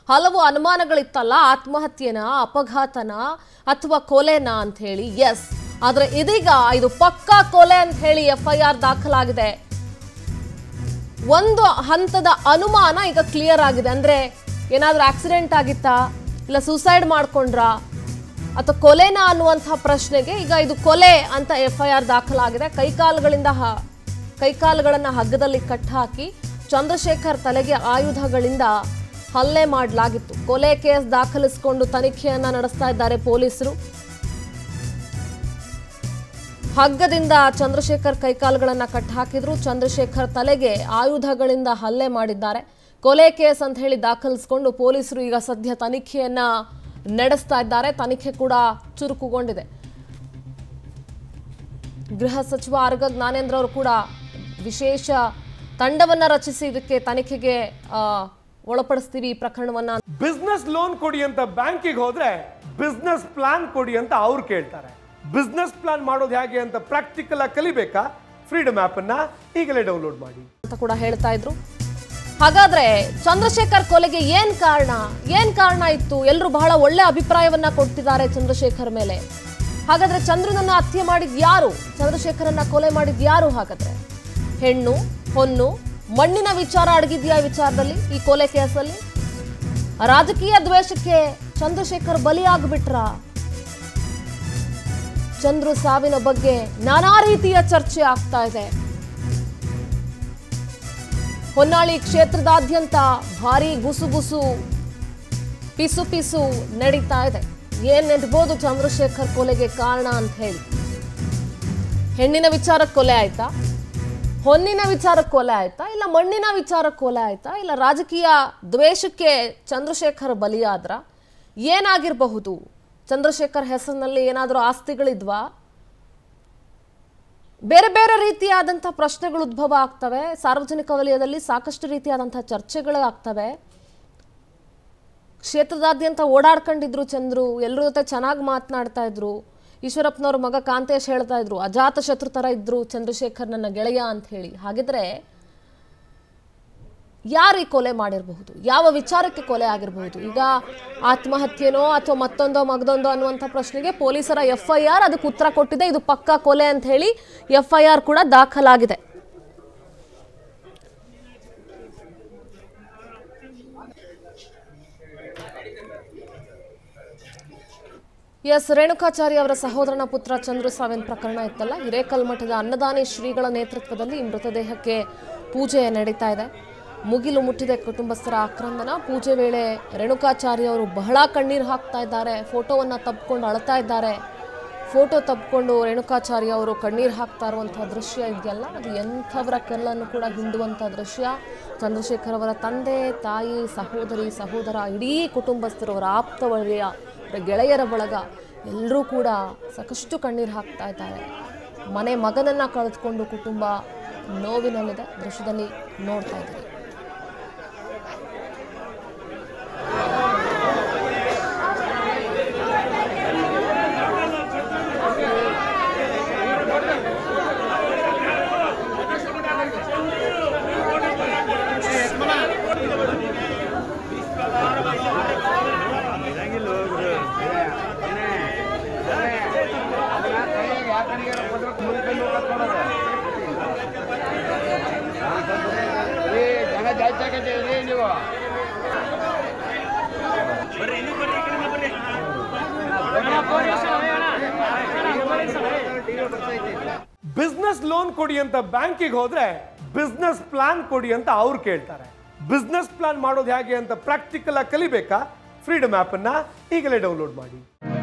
ಹಲವು ಅನುಮಾನಗಳಿತ್ತಲ್ಲ ಆತ್ಮಹತ್ಯೆನ ಅಪಘಾತನ ಅಥವಾ ಕೊಲೆನ ಅಂತ ಹೇಳಿ ಎಸ್ ಆದ್ರೆ ಇದೀಗ ಇದು ಪಕ್ಕಾ ಕೊಲೆ ಅಂತ ಹೇಳಿ ಎಫ್ ಐ ಆರ್ ದಾಖಲಾಗಿದೆ ಒಂದು ಹಂತದ ಅನುಮಾನ ಈಗ ಕ್ಲಿಯರ್ ಆಗಿದೆ ಅಂದ್ರೆ ಏನಾದ್ರೂ ಆಕ್ಸಿಡೆಂಟ್ ಆಗಿತ್ತಾ ಇಲ್ಲ ಸೂಸೈಡ್ ಮಾಡ್ಕೊಂಡ್ರಾ ಅಥವಾ ಕೊಲೆನಾ ಅನ್ನುವಂತಹ ಪ್ರಶ್ನೆಗೆ ಈಗ ಇದು ಕೊಲೆ ಅಂತ ಎಫ್ ಐ ಆರ್ ದಾಖಲಾಗಿದೆ ಕೈಕಾಲುಗಳಿಂದ ಹ- ಕೈಕಾಲುಗಳನ್ನ ಹಗ್ಗದಲ್ಲಿ ಕಟ್ಟಾಕಿ ಚಂದ್ರಶೇಖರ್ ತಲೆಗೆ ಆಯುಧಗಳಿಂದ ಹಲ್ಲೆ ಮಾಡಲಾಗಿತ್ತು ಕೊಲೆ ಕೇಸ್ ದಾಖಲಿಸಿಕೊಂಡು ತನಿಖೆಯನ್ನ ನಡೆಸ್ತಾ ಇದ್ದಾರೆ ಪೊಲೀಸರು ಹಗ್ಗದಿಂದ ಚಂದ್ರಶೇಖರ್ ಕೈಕಾಲುಗಳನ್ನ ಕಟ್ ಹಾಕಿದ್ರು ಚಂದ್ರಶೇಖರ್ ತಲೆಗೆ ಆಯುಧಗಳಿಂದ ಹಲ್ಲೆ ಮಾಡಿದ್ದಾರೆ ಕೊಲೆ ಕೇಸ್ ಅಂತ ಹೇಳಿ ದಾಖಲಿಸಿಕೊಂಡು ಪೊಲೀಸರು ಈಗ ಸದ್ಯ ತನಿಖೆಯನ್ನ ನಡೆಸ್ತಾ ಇದ್ದಾರೆ ತನಿಖೆ ಕೂಡ ಚುರುಕುಗೊಂಡಿದೆ ಗೃಹ ಸಚಿವ ಆರ್ಗ ಜ್ಞಾನೇಂದ್ರ ಅವರು ಕೂಡ ವಿಶೇಷ ತಂಡವನ್ನ ರಚಿಸಿ ಇದಕ್ಕೆ ತನಿಖೆಗೆ ಆ, ಒಳಪಡಿಸ್ತೀವಿ ಈ ಪ್ರಕರಣವನ್ನ ಬಿಸ್ನೆಸ್ ಲೋನ್ ಕೊಡಿ ಅಂತ ಬ್ಯಾಂಕಿಗೆ ಹೋದ್ರೆ ಬಿಸ್ನೆಸ್ ಪ್ಲಾನ್ ಕೊಡಿ ಅಂತ ಅವ್ರು ಕೇಳ್ತಾರೆ ಬಿಸ್ನೆಸ್ ಪ್ಲಾನ್ ಮಾಡೋದು ಹೇಗೆ ಅಂತ ಪ್ರಾಕ್ಟಿಕಲ್ ಆಗಿ ಕಲಿಬೇಕಾ ಫ್ರೀಡಮ್ ಆಪ್ ಅನ್ನ ಈಗಲೇ ಡೌನ್ಲೋಡ್ ಮಾಡಿ ಅಂತ ಕೂಡ ಹೇಳ್ತಾ ಇದ್ರು ಹಾಗಾದ್ರೆ ಚಂದ್ರಶೇಖರ್ ಕೊಲೆಗೆ ಏನ್ ಕಾರಣ ಏನ್ ಕಾರಣ ಇತ್ತು ಎಲ್ಲರೂ ಬಹಳ ಒಳ್ಳೆ ಅಭಿಪ್ರಾಯವನ್ನ ಕೊಡ್ತಿದ್ದಾರೆ ಚಂದ್ರಶೇಖರ್ ಮೇಲೆ ಹಾಗಾದ್ರೆ ಚಂದ್ರನನ್ನ ಹತ್ಯೆ ಮಾಡಿದ್ ಯಾರು ಚಂದ್ರಶೇಖರನ್ನ ಕೊಲೆ ಮಾಡಿದ್ ಯಾರು ಹಾಗಾದ್ರೆ ಹೆಣ್ಣು ಹೊನ್ನು ಮಣ್ಣಿನ ವಿಚಾರ ಅಡಗಿದ್ಯಾ ಈ ವಿಚಾರದಲ್ಲಿ ಈ ಕೊಲೆ ಕೇಸಲ್ಲಿ ರಾಜಕೀಯ ದ್ವೇಷಕ್ಕೆ ಚಂದ್ರಶೇಖರ್ ಬಲಿಯಾಗ್ಬಿಟ್ರ ಚಂದ್ರು ಸಾವಿನ ಬಗ್ಗೆ ನಾನಾ ರೀತಿಯ ಚರ್ಚೆ ಆಗ್ತಾ ಇದೆ ಹೊನ್ನಾಳಿ ಕ್ಷೇತ್ರದಾದ್ಯಂತ ಭಾರಿ ಗುಸುಗುಸು ಪಿಸು ಪಿಸು ನಡೀತಾ ಇದೆ ಏನ್ ನೆನ್ಬೋದು ಚಂದ್ರಶೇಖರ್ ಕೊಲೆಗೆ ಕಾರಣ ಅಂತ ಹೇಳಿ ಹೆಣ್ಣಿನ ವಿಚಾರಕ್ಕೆ ಕೊಲೆ ಆಯ್ತಾ ಹೊನ್ನಿನ ವಿಚಾರಕ್ಕೆ ಕೊಲೆ ಆಯ್ತಾ ಇಲ್ಲ ಮಣ್ಣಿನ ವಿಚಾರಕ್ಕೆ ಕೊಲೆ ಆಯ್ತಾ ಇಲ್ಲ ರಾಜಕೀಯ ದ್ವೇಷಕ್ಕೆ ಚಂದ್ರಶೇಖರ್ ಬಲಿಯಾದ್ರ ಏನಾಗಿರಬಹುದು ಚಂದ್ರಶೇಖರ್ ಹೆಸರಿನಲ್ಲಿ ಏನಾದರೂ ಆಸ್ತಿಗಳಿದ್ವಾ ಬೇರೆ ಬೇರೆ ರೀತಿಯಾದಂಥ ಪ್ರಶ್ನೆಗಳು ಉದ್ಭವ ಆಗ್ತವೆ ಸಾರ್ವಜನಿಕ ವಲಯದಲ್ಲಿ ಸಾಕಷ್ಟು ರೀತಿಯಾದಂಥ ಚರ್ಚೆಗಳು ಆಗ್ತವೆ ಕ್ಷೇತ್ರದಾದ್ಯಂತ ಓಡಾಡ್ಕೊಂಡಿದ್ರು ಚಂದ್ರು ಎಲ್ಲರ ಜೊತೆ ಚೆನ್ನಾಗಿ ಮಾತನಾಡ್ತಾ ಇದ್ರು ಈಶ್ವರಪ್ಪನವ್ರ ಮಗ ಕಾಂತೇಶ್ ಹೇಳ್ತಾ ಇದ್ರು ಅಜಾತ ಶತ್ರು ತರ ಇದ್ರು ಚಂದ್ರಶೇಖರ್ ನನ್ನ ಗೆಳೆಯ ಅಂತ ಹೇಳಿ ಹಾಗಿದ್ರೆ ಯಾರು ಈ ಕೊಲೆ ಮಾಡಿರಬಹುದು ಯಾವ ವಿಚಾರಕ್ಕೆ ಕೊಲೆ ಆಗಿರಬಹುದು ಈಗ ಆತ್ಮಹತ್ಯೆನೋ ಅಥವಾ ಮತ್ತೊಂದೋ ಮಗದೊಂದೋ ಅನ್ನುವಂಥ ಪ್ರಶ್ನೆಗೆ ಪೊಲೀಸರ ಎಫ್ ಐ ಆರ್ ಅದಕ್ಕೆ ಉತ್ತರ ಕೊಟ್ಟಿದೆ ಇದು ಪಕ್ಕಾ ಕೊಲೆ ಅಂತ ಹೇಳಿ ಎಫ್ ಐ ಆರ್ ಕೂಡ ದಾಖಲಾಗಿದೆ ಎಸ್ ರೇಣುಕಾಚಾರ್ಯ ಅವರ ಸಹೋದರನ ಪುತ್ರ ಚಂದ್ರು ಸಾವಿನ ಪ್ರಕರಣ ಇತ್ತಲ್ಲ ಹಿರೇಕಲ್ಮಠದ ಅನ್ನದಾನಿ ಶ್ರೀಗಳ ನೇತೃತ್ವದಲ್ಲಿ ಈ ಮೃತದೇಹಕ್ಕೆ ಪೂಜೆ ನಡೀತಾ ಇದೆ ಮುಗಿಲು ಮುಟ್ಟಿದೆ ಕುಟುಂಬಸ್ಥರ ಆಕ್ರಂದನ ಪೂಜೆ ವೇಳೆ ರೇಣುಕಾಚಾರ್ಯ ಅವರು ಬಹಳ ಕಣ್ಣೀರು ಹಾಕ್ತಾ ಇದ್ದಾರೆ ಫೋಟೋವನ್ನು ತಬ್ಕೊಂಡು ಅಳ್ತಾ ಇದ್ದಾರೆ ಫೋಟೋ ತಬ್ಕೊಂಡು ರೇಣುಕಾಚಾರ್ಯ ಅವರು ಕಣ್ಣೀರು ಹಾಕ್ತಾ ಇರುವಂಥ ದೃಶ್ಯ ಇದೆಯಲ್ಲ ಅದು ಎಂಥವರ ಕಲ್ಲನ್ನು ಕೂಡ ಹಿಂಡುವಂಥ ದೃಶ್ಯ ಚಂದ್ರಶೇಖರ್ ಅವರ ತಂದೆ ತಾಯಿ ಸಹೋದರಿ ಸಹೋದರ ಇಡೀ ಕುಟುಂಬಸ್ಥರು ಅವರ ಆಪ್ತ ವಲಯ ಅವರ ಗೆಳೆಯರ ಬಳಗ ಎಲ್ಲರೂ ಕೂಡ ಸಾಕಷ್ಟು ಕಣ್ಣೀರು ಹಾಕ್ತಾ ಇದ್ದಾರೆ ಮನೆ ಮಗನನ್ನು ಕಳೆದುಕೊಂಡು ಕುಟುಂಬ ನೋವಿನಲ್ಲಿದೆ ದೃಶ್ಯದಲ್ಲಿ ನೋಡ್ತಾ ಇದ್ದಾರೆ ಜನ ಜಾಸ್ತಿ ಆಗತ್ತೆ ನೀವು ಬಿಸ್ನೆಸ್ ಲೋನ್ ಕೊಡಿ ಅಂತ ಬ್ಯಾಂಕಿಗೆ ಹೋದ್ರೆ ಬಿಸ್ನೆಸ್ ಪ್ಲಾನ್ ಕೊಡಿ ಅಂತ ಅವ್ರು ಕೇಳ್ತಾರೆ ಬಿಸ್ನೆಸ್ ಪ್ಲಾನ್ ಮಾಡೋದು ಹೇಗೆ ಅಂತ ಪ್ರಾಕ್ಟಿಕಲ್ ಆಗಿ ಕಲಿಬೇಕಾ ಫ್ರೀಡಮ್ ಆಪ್ ಅನ್ನ ಈಗಲೇ ಡೌನ್ಲೋಡ್ ಮಾಡಿ